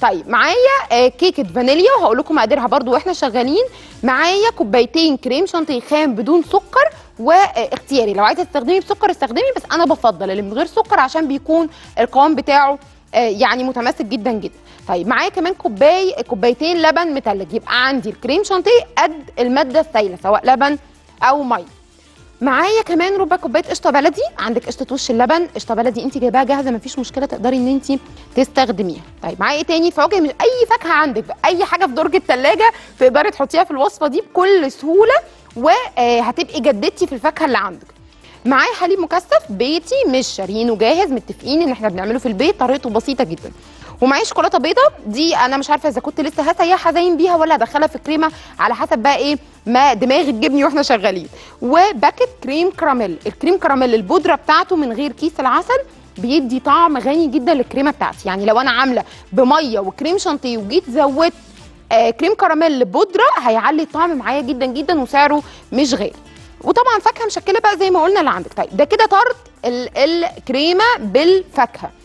طيب معايا آه، كيكه فانيليا وهقول لكم مقاديرها برضو واحنا شغالين معايا كوبايتين كريم شانتيه خام بدون سكر واختياري لو عايزه تستخدمي بسكر استخدمي بس انا بفضل اللي من غير سكر عشان بيكون القوام بتاعه آه، يعني متماسك جدا جدا طيب معايا كمان كوباي كوبايتين لبن متلج يبقى عندي الكريم شانتيه قد الماده السائله سواء لبن او ميه معايا كمان ربع كوبايه قشطه بلدي عندك قشطه وش اللبن قشطه بلدي انت جايباها جاهزه مفيش مشكله تقدري ان انت تستخدميها طيب معايا ايه تاني فواكه من اي فاكهه عندك اي حاجه في درج الثلاجه تقدري تحطيها في الوصفه دي بكل سهوله وهتبقي جددتي في الفاكهه اللي عندك معايا حليب مكثف بيتي مش شاريينه جاهز متفقين ان احنا بنعمله في البيت طريقته بسيطه جدا ومعايا شوكولاته بيضه دي انا مش عارفه اذا كنت لسه هسيحها زين بيها ولا هدخلها في كريمه على حسب بقى ايه ما دماغي تجيبني واحنا شغالين وباكت كريم كراميل الكريم كراميل البودره بتاعته من غير كيس العسل بيدي طعم غني جدا للكريمه بتاعتي يعني لو انا عامله بميه وكريم شانتيه وجيت زودت آه كريم كراميل بودره هيعلي الطعم معايا جدا جدا وسعره مش غالي وطبعا فاكهه مشكله بقى زي ما قلنا اللي عندك طيب ده كده طرد ال- الكريمه بالفاكهه